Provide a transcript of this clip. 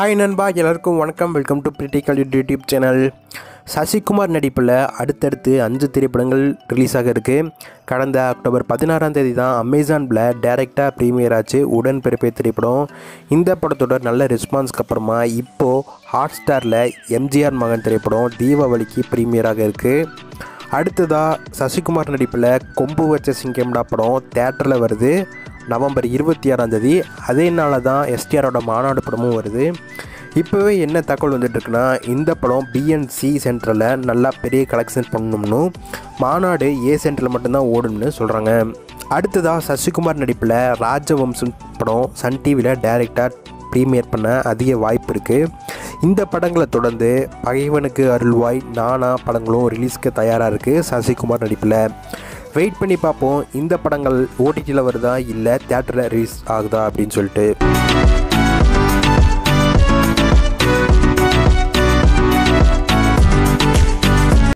hi நண்பா எல்லாருக்கும் வணக்கம் வெல்கம் டு பிரிட்டிக்கல் யூடியூப் சேனல் சசிகுமார் நடிப்பில் அடுத்தடுத்து அஞ்சு திரைப்படங்கள் ரிலீஸ் ஆக இருக்கு கடந்த அக்டோபர் பதினாறாம் தேதி தான் அமேசானில் டைரெக்டாக ப்ரீமியர் ஆச்சு உடன்பிறப்பே திரைப்படம் இந்த படத்தோட நல்ல ரெஸ்பான்ஸ்க்கு அப்புறமா இப்போது ஹாட் ஸ்டாரில் எம்ஜிஆர் மகன் திரைப்படம் தீபாவளிக்கு ப்ரீமியராக இருக்குது அடுத்ததாக சசிகுமார் நடிப்பில் கொம்பு வச்ச சிங்கம்டா படம் தேட்டரில் வருது நவம்பர் இருபத்தி ஆறாம் தேதி அதே நாளில் தான் எஸ்டிஆரோட மாநாடு படமும் வருது இப்போவே என்ன தகவல் வந்துட்டுருக்குன்னா இந்த படம் பிஎன்சி சென்டரில் நல்லா பெரிய கலெக்ஷன் பண்ணணும்னு மாநாடு ஏ சென்டரில் மட்டும்தான் ஓடும்னு சொல்கிறாங்க அடுத்ததாக சசிகுமார் நடிப்பில் ராஜவம்சம் படம் சன் டிவியில் டைரெக்டாக ப்ரீமியர் பண்ண அதிக வாய்ப்பு இருக்குது இந்த படங்களை தொடர்ந்து பகைவனுக்கு அருள்வாய் நானா படங்களும் ரிலீஸ்க்கு தயாராக இருக்குது சசிகுமார் நடிப்பில் வெயிட் பண்ணி பார்ப்போம் இந்த படங்கள் ஓடிடியில் வருதா இல்லை தேட்டரில் ரிலீஸ் ஆகுதா அப்படின்னு சொல்லிட்டு